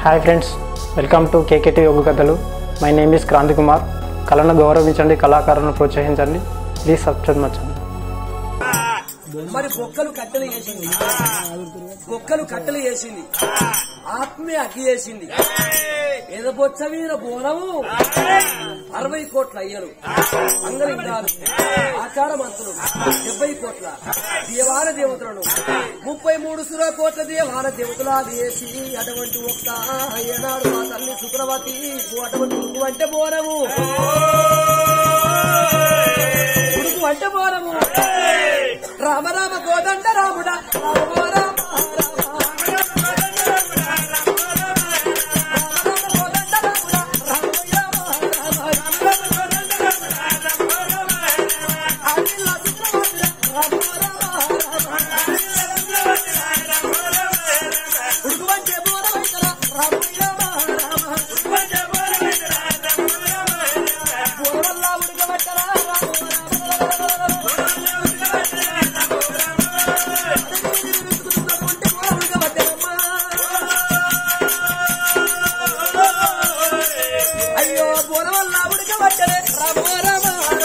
Hi friends welcome to KKT Yoga Kathalu my name is Kranthi Kumar కళను గౌరవించండి కళాకారులను ప్రోత్సహించండి ప్లీజ్ సబ్స్క్రైబ్ మచ్చండి మరి బొక్కలు కట్టెలు వేసింది బొక్కలు కట్టెలు వేసింది ఆత్మే అగ్గి వేసింది ఎదబొచ్చ మీద బోనము అరవై కోట్ల అయ్యలు అంగలింగాలు ఆచార మంత్రులు డెబ్బై కోట్ల దేవాల దేవతలను ముప్పై మూడు సుర కోట్ల దేవాల దేవతలు వేసి అటువంటి ఒక్క ఏనాడు మా తల్లి శుక్రవతి అటువంటి ఉడుకు అంటే బోనము ఉడుకు అంటే బోనము రామ రామ కోదండ రాముడా రామ రామ అయ్యో బోర వల్ల ఉడకబట్టలే రామ రామ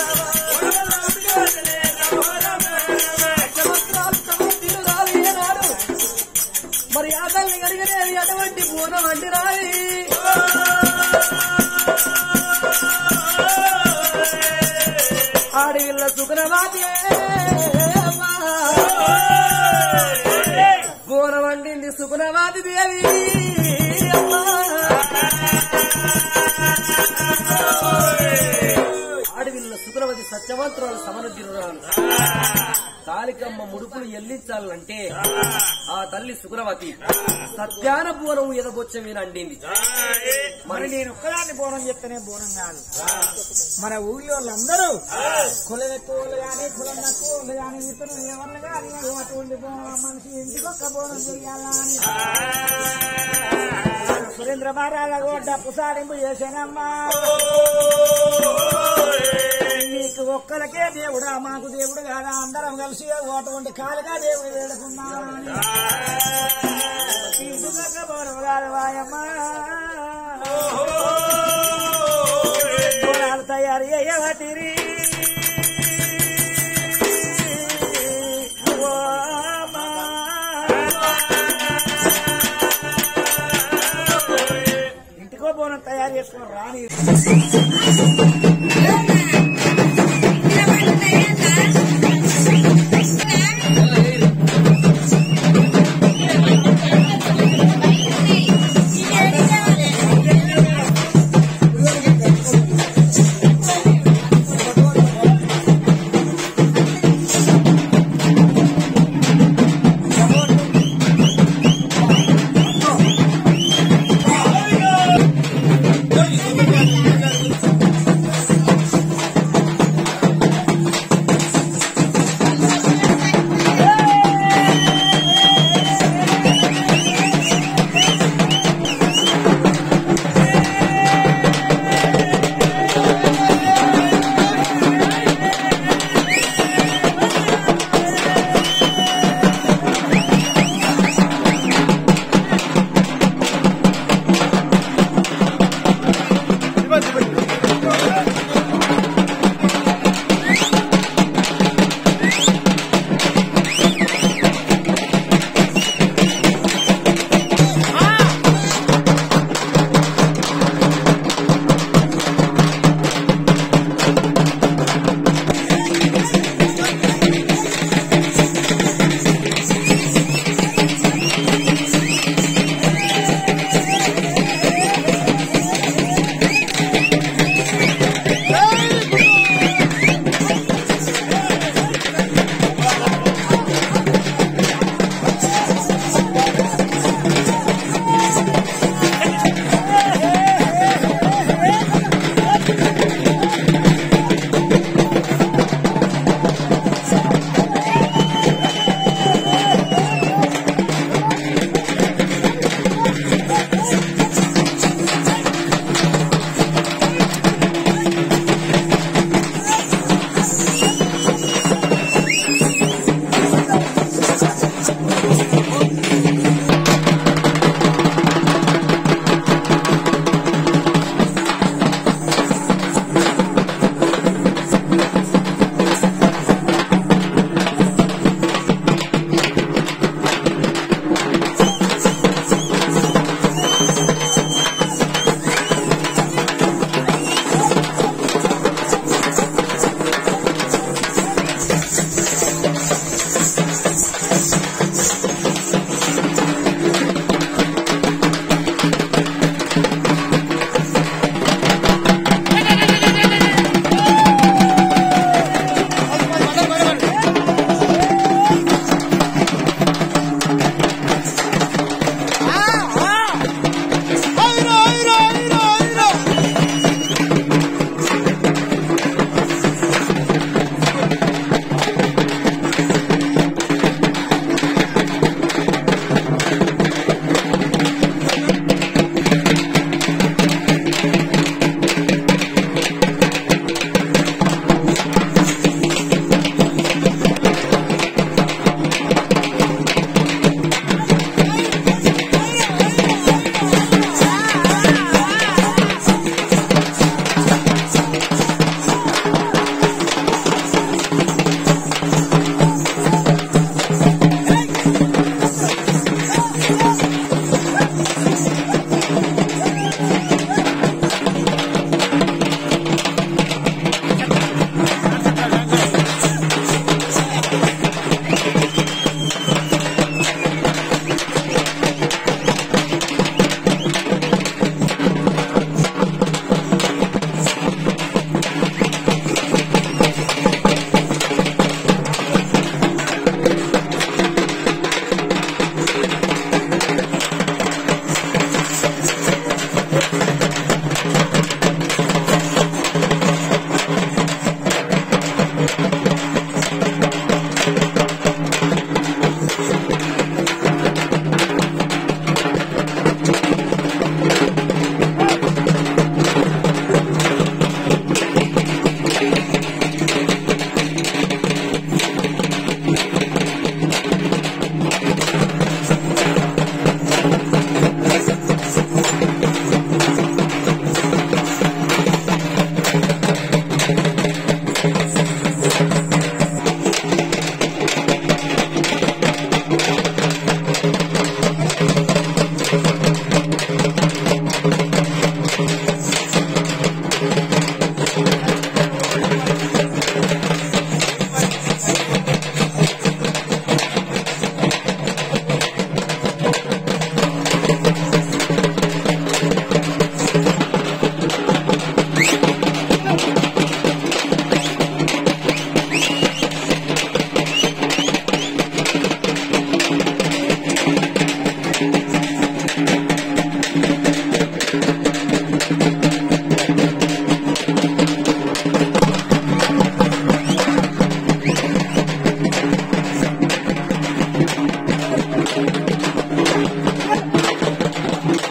మరి ఆ తల్లి కడిగనేది అటువంటి బోనం అంటే రాయి ఆడవిల్ల సుఖనవాది బోనం వండింది సుఖనవాది దేవి అమ్మా ఆడవిల్ల సుఖరవతి సత్యవంతురాలు సమరజిరురాలు కాలికమ్మ ముడుపులు ఎల్లించాలంటే ఆ తల్లి సుఖరవతి సత్యాన పూనం ఎదబొచ్చమీన అండింది మరి నేను ఒక్కదాన్ని బోనం చెప్తేనే బోనం కాదు మన ఊళ్ళో వాళ్ళందరూ కులమెక్కువ వాళ్ళు కానీ కులం తక్కువ వాళ్ళు కానీ ఇతరులు ఎవరిని కానీ అటువంటి బోనం మనిషి ఇంటికి ఒక్క బోనం చెయ్యాలని సురేంద్ర మహారాజు డప్పు సాడింపు చేశానమ్మా నీకు ఒక్కరికే దేవుడా మాకు దేవుడు కాదా అందరం కలిసి అటువంటి కాలుగా దేవుడు వేడుకున్నామని ఇంటికొక్క బోనం కాదు వాయమ్మా బోనాలు తయారు చేయవటిరి ఓ అమ్మా. ఇంటికో బోనం తయారు చేసుకుని రాని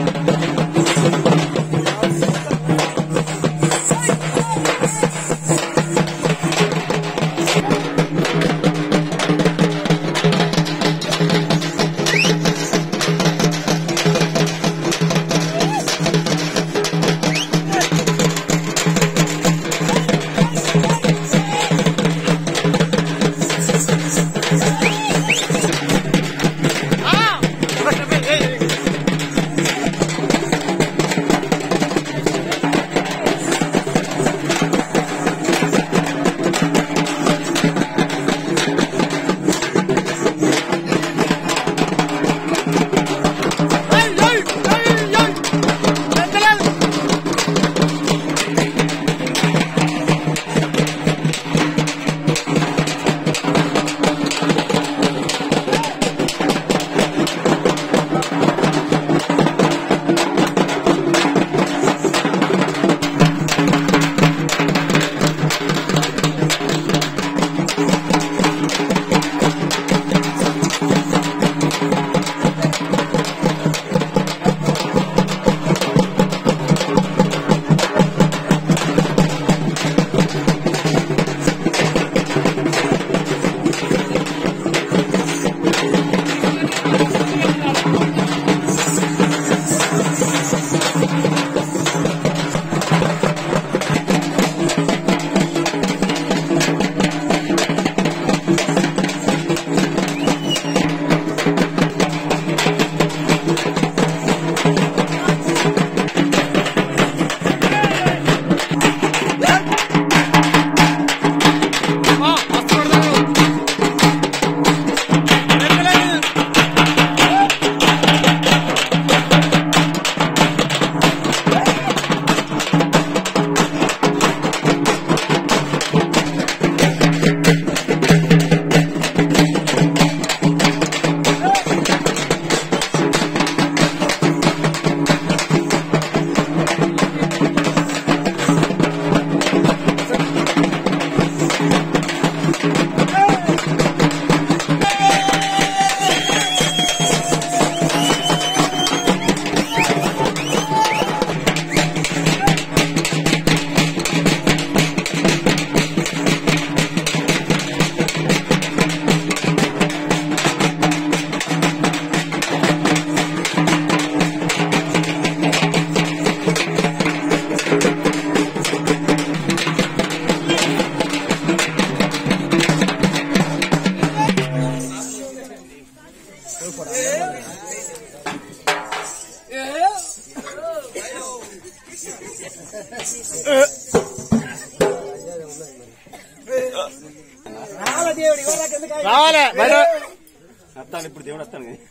రావాల దేవుడు ఎవరికి ఎందుకు అయ్యా? రావాలే బయట వస్తాను ఇప్పుడు దేవుడు వస్తాను కానీ.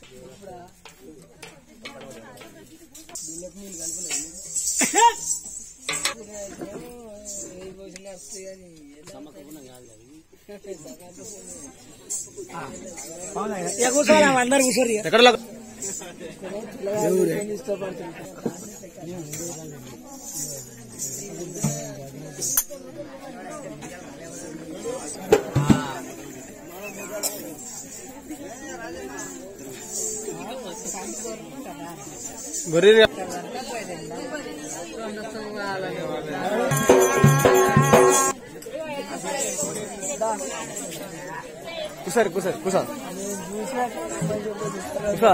అవునా? ఇక కూర్చోరా అందరు కూర్చోరు ఇక. ఎక్కడ లాగు- గొర్రె కూసారు కూసారు కూసా కూసా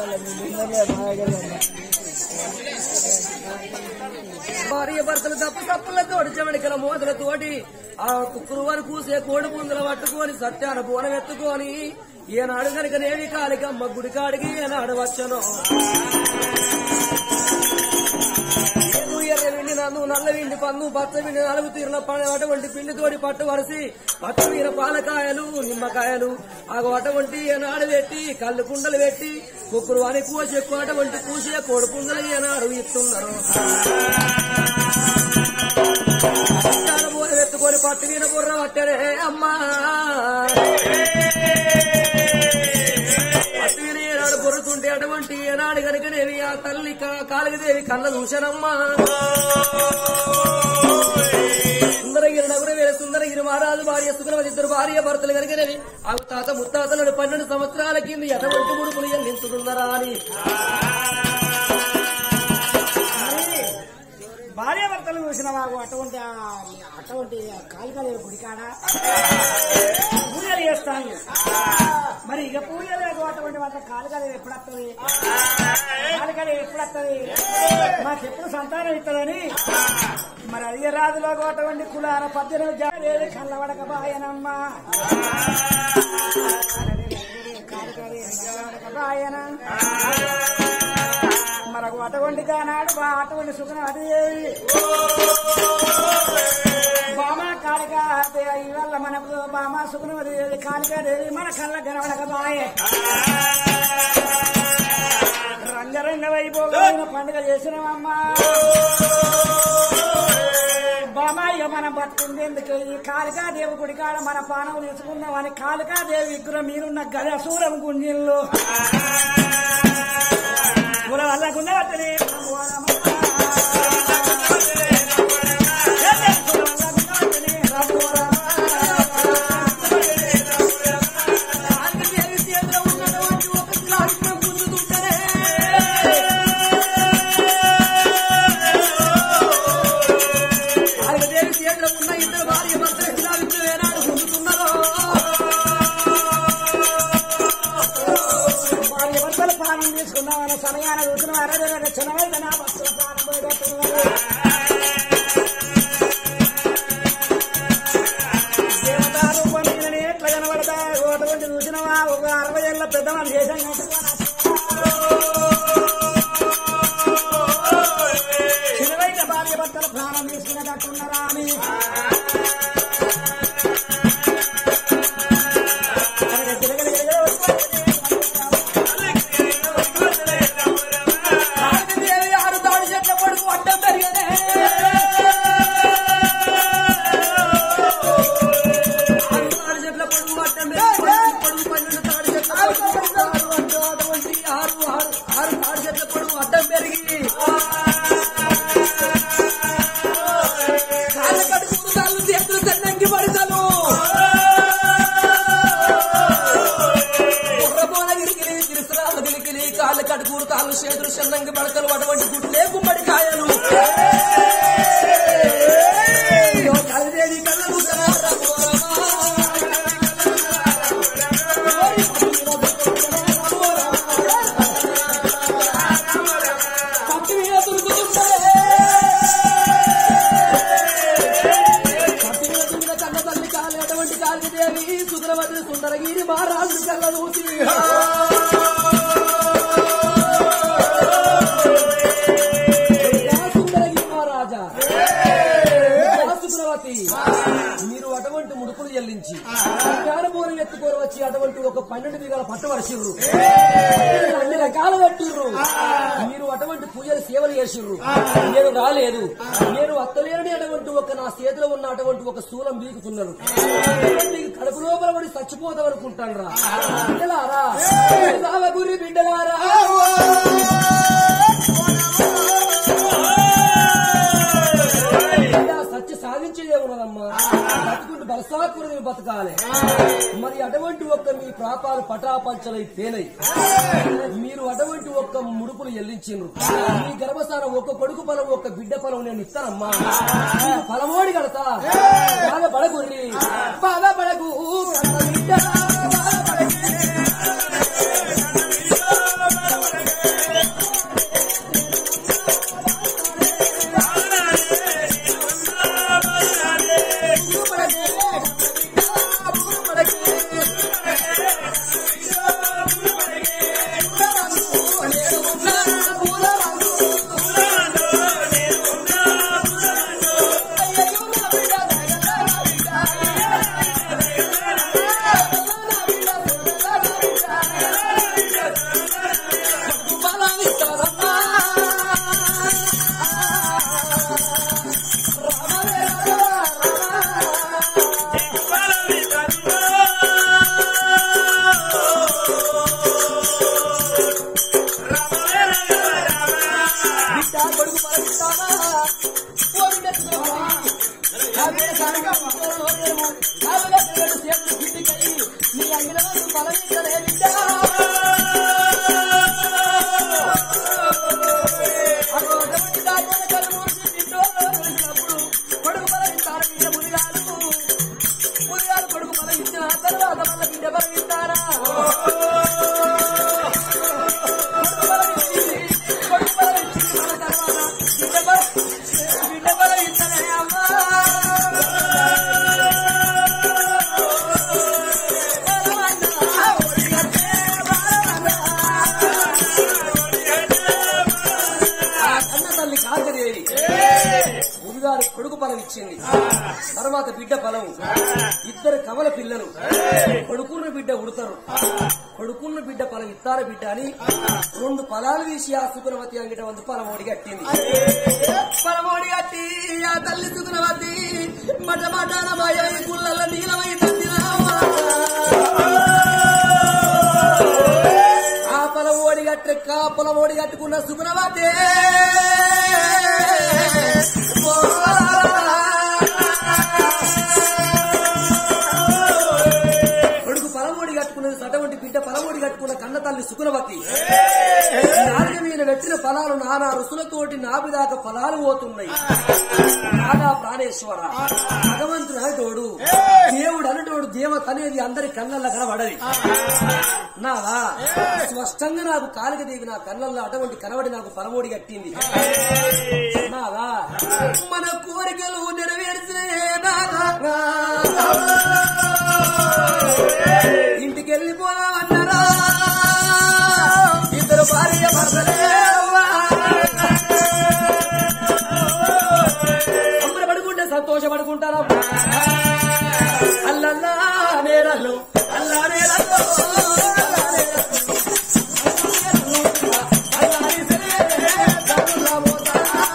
భార్య భర్తలు తప్పు తప్పులతోటి చెమడికల మోదలతోటి ఆ కుక్కురు వారు కూసే కోడి పుంజలు పట్టుకొని సత్యాన బోనం ఎత్తుకొని ఏనాడు కనుక నేవి కాలికి అమ్మ గుడి కాడికి ఏనాడు వచ్చను ఎర్ర విండి నందు నల్ల విండి పందు పచ్చ విండి నలుగు తీరుల పని అటువంటి పిండి తోడి పట్టు వరసి పట్టు మీద పాలకాయలు నిమ్మకాయలు ఆగ అటువంటి ఏనాడు పెట్టి కళ్ళు కుండలు పెట్టి కుక్కురు అని కూసి ఎక్కువ అటువంటి కూసే కోడి పుంజలు ఏనాడు ఇస్తున్నారు పట్టాల బోర ఎత్తుకొని పట్టు మీద బుర్ర పట్టరే అమ్మా పట్టు మీద ఏనాడు బుర్రుతుంటే అటువంటి ఏనాడు కనుకనేవి ఆ తల్లి కా- కాళికదేవి కళ్ళ చూశానమ్మా సుందరగిరి నగుర వేల సుందరగిరి మహారాజు భార్య సుగ్రవతి ఇద్దరు భార్య భర్తలు కనుకనేవి ఆ తాత ముత్తాతలను పన్నెండు సంవత్సరాల కింద ఎటువంటి ముడుపులు ఎల్లించుతున్నారా అని చేసుకున్నావా అటువంటి ఆ- అటువంటి కాలికలు గుడికాడ పూజలు చేస్తాను మరి ఇక పూజలు అటువంటి వాళ్ళ కాలికలు ఎప్పుడు వస్తుంది కాలికలు ఎప్పుడు వస్తుంది మాకు ఎప్పుడు సంతానం ఇస్తుందని మరి అది రాజులో అటువంటి కులాల పద్దెనిమిది జాడేది కళ్ళవడక బాయనమ్మా కాలికలు కళ్ళవడక బాయన మనకు అటువంటి కానాడు బా అటువంటి సుఖం అది బామ కాళిక ఇవల్ల మనకు బామ సుఖం అది కాళిక దేవి మన కళ్ళ గనవడక బాయే రంగరంగ వైభోగమైన పండుగ చేసినవమ్మా బామాయ్య మనం బతుకుంది ఎందుకు ఈ కాళికాదేవి గుడి కాడ మన పానం తీసుకుందామని కాళికాదేవి విగ్రహం మీరున్న గద సూరం గుంజిల్లో కుల వల్లకున్న వత్తనే వారి భర్తల ప్రాణం తీసుకున్నామని సమయాన చూసిన అరవై చిన్నవైతే నా భక్తుల ప్రాణం పోయేటట్టున్నారు దేవతారు పంపిణీ ఎట్లా కనబడతా ఒకటి చూసినవా ఒక అరవై ఏళ్ళ పెద్దవాళ్ళు చేశాం చిన్నవైన భార్య భర్తల ప్రాణం తీసుకునేటట్టున్నారా అని అడ్డం పెరిగి కాళ్ళ కడుపు కాళ్ళు చేతులు కన్నంగి పడతాను బుర్రపోనగిరికి తిరుసరాల దిలికిలి కాళ్ళ కడుపురు కాళ్ళు చేతులు చెన్నంగి పడతలు అటువంటి గుడ్లే గుమ్మడి కాయలు కలిదేది కళ్ళ పట్టి మీద దురుకుతుంటే కపిలదుంగ కన్న తల్లి కాలి అటువంటి కాలిదేవి సుందరవతి సుందరగిరి మహారాజు కళ్ళ చూసి సుందరగిరి మహారాజా సుందరవతి మీరు అటువంటి ముడుపులు చెల్లించి జ్ఞానపూర్వం ఎత్తుకొని వచ్చి అటువంటి ఒక పన్నెండు దిగాల పట్టవలసిర్రు అన్ని రకాల పట్టిర్రు మీరు అటువంటి పూజలు సేవలు చేసిర్రు నేను రాలేదు నేను అత్తలేని అటువంటి ఒక నా చేతిలో ఉన్న అటువంటి ఒక శూలం బీకుతున్నారు మీకు కడుపు లోపల పడి చచ్చిపోతాం అనుకుంటాను రా బిడ్డలారా రావ గురి బిడ్డలారా ఇలా సత్య సాధించేదే ఉన్నదమ్మా బతుకుంటూ బలసాకుని బతకాలి మరి అటువంటి ఒక్క మీ ప్రాపాలు పటాపంచలై తేలై మీరు అటువంటి ఒక్క ముడుపులు ఎల్లించిండ్రు మీ గర్భస్థానం ఒక్క కొడుకు పొలం ఒక్క బిడ్డ పొలం నేను ఇస్తానమ్మా మీకు ఫలమోడి కడతా బాగా పడగుర్రి బాగా పడగు కన్న బిడ్డ బాగా పడగు. కాకదేవి ముందుగారు కొడుకు ఫలం ఇచ్చింది తర్వాత బిడ్డ ఫలం ఇద్దరు కమల పిల్లలు కొడుకున్న బిడ్డ ఉడతారు కొడుకున్న బిడ్డ ఫలం ఇత్తార బిడ్డ అని రెండు ఫలాలు తీసి ఆ సుగుణవతి అంగిట వంద పలమోడి కట్టింది పలమోడి కట్టి ఆ తల్లి సుగుణవతి మట మటాల మాయ గుళ్ళల్లో నీలమై తట్టినావా ఆ పొలమోడి గట్టు కా పొలమోడి కట్టుకున్న సుగుణవతే కొడుకు పలమోడి కట్టుకున్నది సటవంటి బిడ్డ పలమోడి కట్టుకున్న కన్న తల్లి సుగుణవతి నాలుగ మీద పెట్టిన ఫలాలు నానా రుసులతోటి నాభిదాకా ఫలాలు పోతున్నాయి నానా ప్రాణేశ్వర భగవంతుడు అనేటోడు దేవుడు అనేటోడు దేవత అనేది అందరి కళ్ళల్లో కనబడది నాదా స్పష్టంగా నాకు కాలిక దిగి నా కళ్ళల్లో అటువంటి కనబడి నాకు పలమోడి కట్టింది నాదా మన కోరికలు నెరవేర్చే నాదా ఇంటికి వెళ్ళిపోదామన్నారా ఇద్దరు భార్య భర్తలేవా సంబరపడుకుంటే సంతోషపడుకుంటారా అల్లల్లా నేరల్లు అల్లా నేరల్లు అల్లా నేరల్లు. అల్లాని సరే, దారుల్లా పోతా.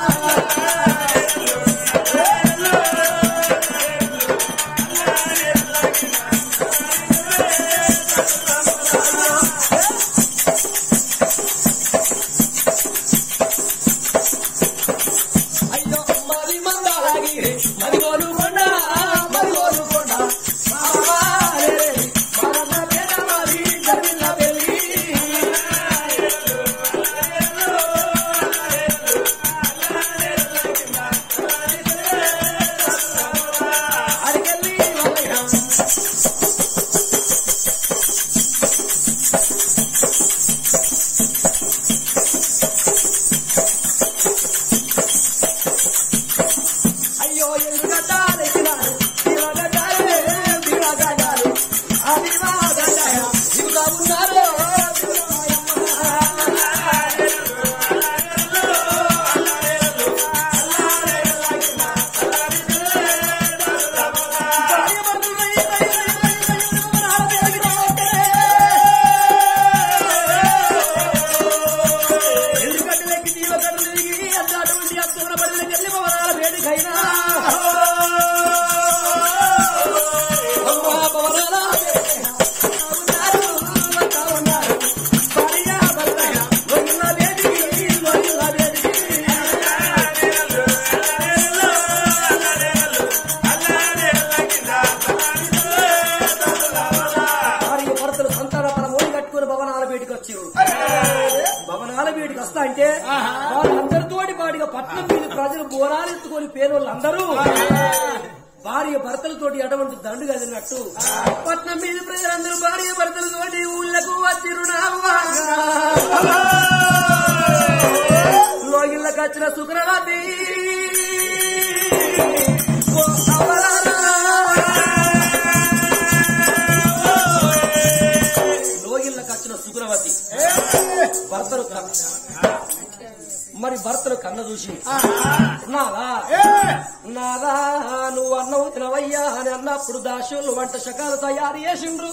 అయ్యో మరి మందాలగి మరి గోలుకొండ మరి గోలుకొండ బాబా రే రే, మరన్న పేద మరి జరిగిన పెళ్ళి అడికెళ్ళి వలయ అయ్యో ఎందుకంటారు దివగడ్డాలే దివగడ్డాలు ఆ దివగడ్డాయ ఇంకా ఉన్నారు ఎందుకంటే లెక్కి జీవకడ్డలు తిరిగి అటువంటి అత్తున్న పడిన కల్లి భవనాల వేడికైనా అమ్మా భవనాల ఉన్నారు, అంతా ఉన్నారు. భార్య, భర్త, వదిన వేడికి, వదిన వేడికి. భార్య భర్తలు సంతాన పర మోడి కట్టుకుని భవనాల బయటికి వచ్చారు భవనాల బయటికి వస్తా అంటే వాళ్ళందరితోటి పాటిగా పట్నం మీద ప్రజలు బోరాలు ఎత్తుకొని పేదోళ్ళందరూ భార్య భర్తలతోటి అటువంటి దండు కదిలినట్టు పట్నం మీద ప్రజలందరూ భార్య భర్తలతోటి ఊళ్ళకు వచ్చిరునావా లోగిళ్ళకి వచ్చిన శుక్రవతి ఓ అవలారా. లోగిళ్ళకి వచ్చిన సుగ్రవతి భర్తలు కన్న- మరి భర్తలు కన్న చూసి నాదా నాదా నువ్వు అన్నం తినవయ్యా అని అన్నప్పుడు దాసులు వంట శకాలు తయారు చేసిండ్రు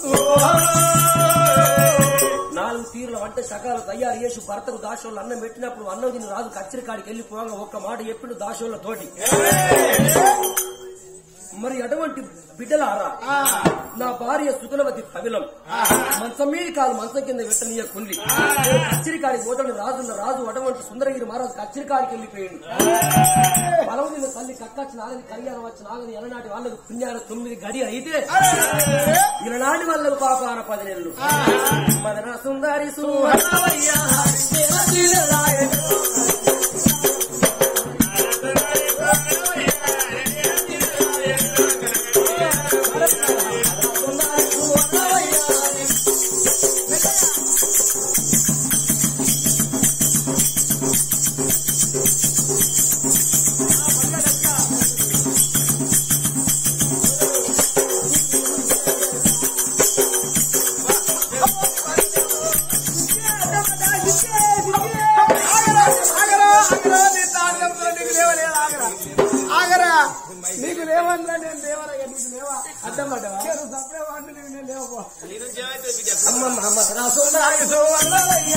నాలుగు తీరుల వంట శకాలు తయారు చేసి భర్తకు దాసోళ్ళు అన్నం పెట్టినప్పుడు అన్నం తిని రాజు కచ్చరి కాడికి వెళ్ళిపోగా ఒక్క మాట చెప్పిండు దాసోళ్ళ తోటి మరి అటువంటి బిడ్డలారా నా భార్య సుకులవతి పవిలం మంచం మీద కాదు మంచం కింద పెట్టనీయ కుంది కచ్చిరికాడికి పోతాడు రాజు రాజు అటువంటి సుందరగిరి మహారాజు కచ్చిరికాడికి వెళ్ళిపోయింది బలవదిన తల్లి కక్కచ్చి నాగని కళ్యాణం వచ్చి నాగని ఎలనాటి వాళ్ళకు పుణ్యాన తొమ్మిది గడి అయితే ఇలనాటి వాళ్ళకు పాపాన పది నెలలు మదన సుందరి సుందరయ్య ఆగరా, ఆగరా, నీ తాండం అందులో నేను లేవరా ఇక నీకు లేవా అడ్డం పడ్డావా సపరే వాడిని నీకు నేను లేవపో అమ్మమ్మ అమ్మ రసోనాయి సోవల్లయ్య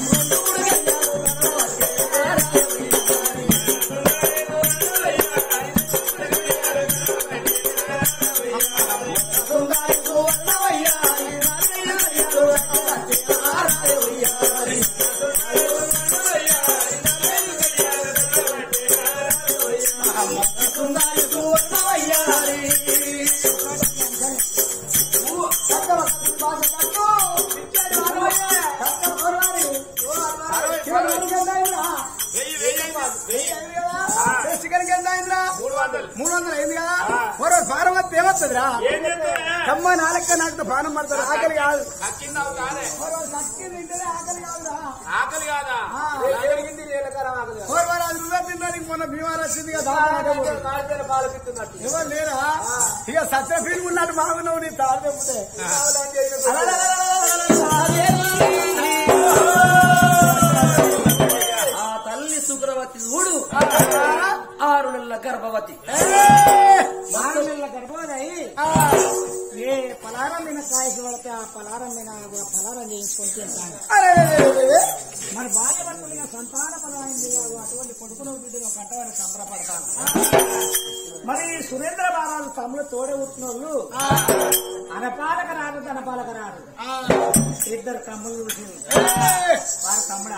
మూడు వందలు అయింది కదా మరో పానం వస్తే ఏమవుతుందిరా కమ్మ నాలెక్క నాకు పానం పడతారు ఆకలి కాదు మరో సక్కి తింటేనే ఆకలి కాదురా ఆకలి కాదా ఓ మరి అది నువ్వే తిన్నానికి మొన్న బీమార్ వచ్చింది కదా ఎవరు లేరా ఇక సత్య ఫీల్ ఉన్నట్టు బాగున్నావు నీ తాడు తెప్పుతే ఆ తల్లి శుక్రవతి చూడు ఆరు నెలల గర్భవతి ఆరు నెలల గర్భవతి ఏ పలారం మీద కాయకి పడితే ఆ పలారం మీద కూడా పలారం చేయించుకొని తింటాను మరి భార్య భర్తలుగా సంతాన పరమైంది అటువంటి కొడుకును బిడ్డలు కట్టవాలని సంబరపడతాను మరి సురేంద్ర బాబాలు తమ్ముడు తోడే పుట్టిన వాళ్ళు అనపాలక రాదు తనపాలక రాదు ఇద్దరు తమ్ముళ్ళు చూసి వారు తమ్ముడా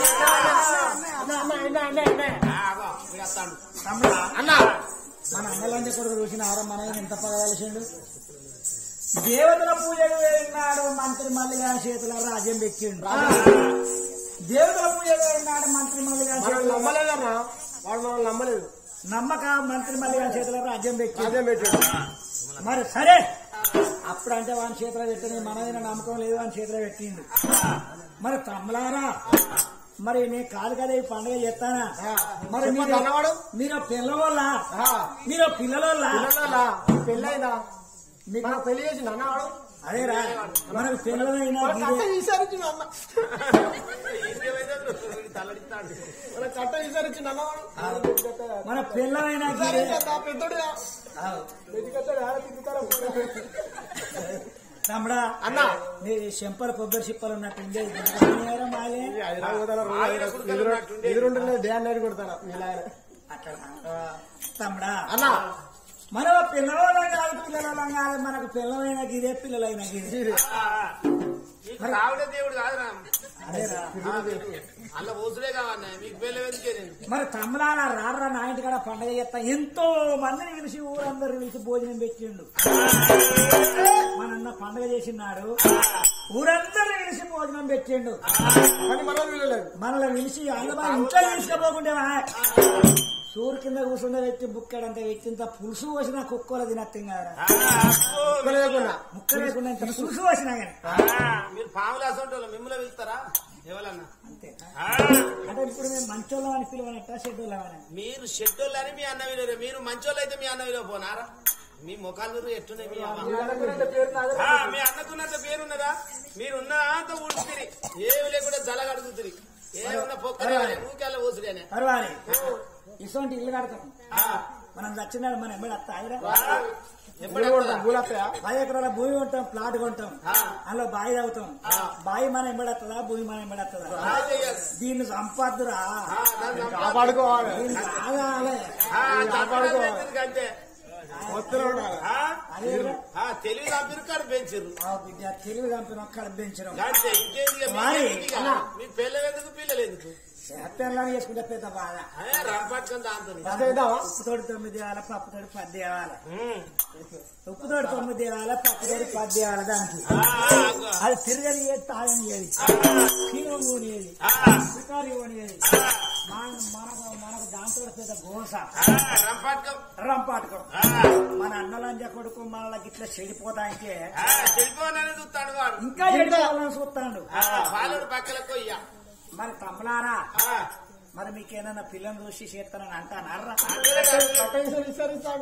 తమ్ముడా అన్నా మన అన్నలంజ కొడుకు చూసిన ఆరం మన ఎంత పగవలసిండు దేవతల పూజలు వేయినాడు మంత్రి మల్లి గారి చేతుల రాజ్యం పెట్టిండు దేవతల పూజలు వేయినాడు మంత్రి మల్లి గారి చేతుల నమ్మలేదన్నా వాడు మనం నమ్మలేదు నమ్మక మంత్రి మల్లి గారి చేతుల రాజ్యం పెట్టిండు అదే పెట్టాడు మరి సరే అప్పుడు అంటే వాని చేతిలో పెట్టిన మన మీద నమ్మకం లేదు వాని చేతిలో పెట్టిండు మరి తమ్ములారా మరి నేను కాదు కదా ఈ పండుగ చేస్తానా మరి మీరు అన్నవాడు? మీరు పిల్లవాళ్ళ మీరు పిల్లల పెళ్ళైందా మీకు నాకు పెళ్లి చేసి అన్నవాడు అదేరా మనకు పిల్లలైనా కట్ట గిదే- ఈసారి అన్న మన కట్ట ఈసారి ఇచ్చింది అన్నవాడు మన పిల్లలైనా సరే గిదే- కదా, పెద్దోడు తమ్ముడా అన్న నీ చెంపలు కొబ్బరి చిప్పలు ఉన్నట్టు ఉండే మాలే ఎదురుంటుంది డే నైట్ కొడతాను మీలాగనే అట్లా తమ్ముడా అన్న మన పిల్లల కాదు పిల్లల కాదు మనకు పిల్లలైన గిదే పిల్లలైన గిదే నీకు రావుడే దేవుడు కాదురా అదేరా అల్ల ఓసుడే కావన్నా మీకు పెళ్ళి ఎందుకే నేను మరి తమ్ముడాల రారా నా ఇంటి కాడ పండగ చేస్తా ఎంతో మందిని పిలిచి ఊరందరూ పిలిచి భోజనం పెట్టిండు మన అన్న పండగ చేసినాడు ఊరందరిని పిలిచి భోజనం పెట్టిండు కానీ మనం వీళ్ళలేదు మనల్ని పిలిచి అందరూ ఇంట్లో తీసుకుపోకుంటే సూరు కింద కూర్చుండే వ్యక్తి బుక్కడంత వ్యక్తింత పులుసు పోసిన కుక్కల తినత్తం కదా లేకుండా ముక్క లేకుండా ఇంత పులుసు పోసినా కానీ మీరు పాములు అసంటోళ్ళు మిమ్మల్ని పిలుస్తారా ఎవరన్నా అంతే అంటే ఇప్పుడు మేము మంచోళ్ళం అని పిలవనట్ట షెడ్యూల్ అని మీరు షెడ్యూల్ అని మీ అన్న విలువ మీరు మంచోళ్ళు అయితే మీ అన్న విలువ పోనారా మీ ముఖాలు మీరు ఎట్టున్నాయి మీ అమ్మ ఆ, మీ అన్నకున్నంత పేరున్నదా మీరు ఉన్నంత ఉడుకుతిరి ఏమి లేకుండా జలగడుగుతుంది ఏమున్న పొక్కలే ఊకెళ్ళ ఓసుడేనే పర్వాలి ఇటువంటి ఇల్లు కడతాం మనం చచ్చినాడు మన ఎమ్మడి అత్త ఆయన పది ఎకరాల భూమి కొంటాం ప్లాట్ కొంటాం అందులో బావి తాగుతాం బావి మన ఎంబడత్తదా భూమి మన ఎంబడత్తదా దీన్ని సంపాదురా కాపాడుకోవాలి దీన్ని ఆగాలి అంతే వస్తూనే ఉండాలి ఆ? అదే ఆ, తెలివి తప్పిరు కాడు పెంచిర్రు ఆ బిడ్డ తెలివి చంపిన ఒక్కడ పెంచడం అంతే ఇంకేంది ఇక మరి, మీకెందుకు ఇక? మీ పిల్లలు ఎందుకు పిల్లలు ఎందుకు చేత్తెల్లా చేసుకుంటే పెద్ద బాధ అదే రంపట్టుకొని దాంతో చేద్దామా ఉప్పుతోటి తొమ్మిది వేయాలి పప్పుతోటి పది వేయాలి ఉప్పుతోటి తొమ్మిది వేయాలి పప్పుతోటి పది వేయాలి దానికి అది తిరగని ఏది తాగని ఏది క్షీణం పోనియేది షికారి పోనియేది మన- మనకు మనకు దాంతో పెద్ద గోస రంపట్టుకం రంపాటకం మన అన్నలంజ కొడుకు మనకి ఇట్లా చెడిపోతానికే చెడిపోనని చూస్తాడు వాడు ఇంకా చెడిపోవాలని చూస్తాడు ఆ, బాలుడు పక్కలకు కొయ్య మరి తమ్ములారా ఆ, మరి మీకేమైనా పిల్లని చూసి చేస్తానని అంటానర్రా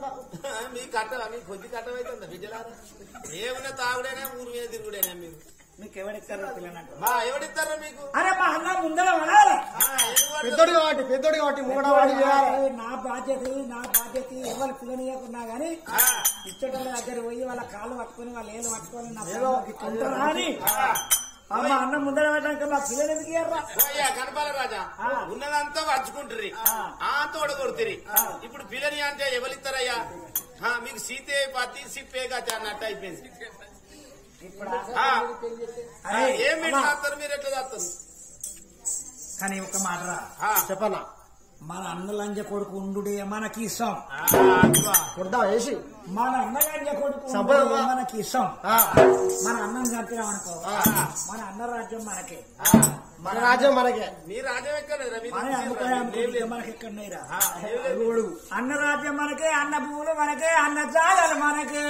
మీ కట్ట మీ కొద్ది కట్టమైతుందా బిడ్డలారా ఏమన్నా తాగుడైనా ఊరు మీద తిరుగుడైనా మీరు మీకు ఎవడిస్తారు పిల్లనంటారు మా ఎవడిస్తారా మీకు అరే మా అన్న ముందర పడాలి పెద్దోడు కాబట్టి పెద్దోడు కాబట్టి మూడో వాడి చేయాలి అది నా బాధ్యత నా బాధ్యత ఎవరు పిల్లనియకున్నా గానీ ఇచ్చటోళ్ళ దగ్గర పోయి వాళ్ళ కాళ్ళు పట్టుకొని వాళ్ళ ఏళ్ళు పట్టుకొని నా పిల్లలకి తింటారా అని అమ్మ అన్నం ముందర పెట్టాక మా పిల్లలు ఎందుకు ఇయ్యర్రా అయ్యా కనపాల రాజా ఉన్నదంతా పంచుకుంటారు ఆ తోడ కొడుతుంది ఇప్పుడు పిల్లని అంటే ఎవరిస్తారయ్యా ఆ, మీకు సీతే పత్తి సిప్పేగా అన్నట్టు అయిపోయింది ఆ, ఆ, ఏం మీరు చేస్తారు మీరు ఎట్లా చేస్తారు కానీ ఒక మాట రా ఆ, చెప్పన్నా మన అన్న లంజ కొడుకు ఉండుడే మనకి ఇష్టం కొడదాం వేసి మన అన్న లంజ కొడుకు సంపద ఉండుడే మనకి ఇష్టం ఆ, మన అన్నం చంపినాం అనుకో మన అన్న రాజ్యం మనకే మన రాజ్యం మనకే మీ రాజ్యం ఎక్కలేదా మీరు మన అమ్ముతాయి ఏం అమ్ముకుంటే లేదు. మనకి ఎక్కడున్నాయిరా ఆ, ఏం లేదు. అన్న రాజ్యం మనకే అన్న భూములు మనకే అన్న జాగాలు మనకే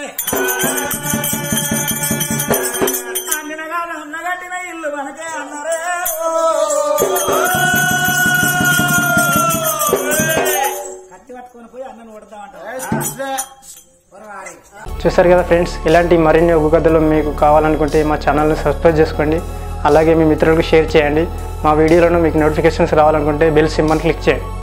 అన్నగా అన్నగట్టిన ఇల్లు మనకే అన్నరే కత్తి పట్టుకొని పోయి అన్నను కొడతామంటారు ఏ, కృష్ణే. పొరవారి. చూసారు కదా ఫ్రెండ్స్ ఇలాంటి మరిన్ని ఒగ్గు కథలు మీకు కావాలనుకుంటే మా ఛానల్ని సబ్స్క్రైబ్ చేసుకోండి అలాగే మీ మిత్రులకు షేర్ చేయండి మా వీడియోలను మీకు నోటిఫికేషన్స్ రావాలనుకుంటే బెల్ సింబల్ క్లిక్ చేయండి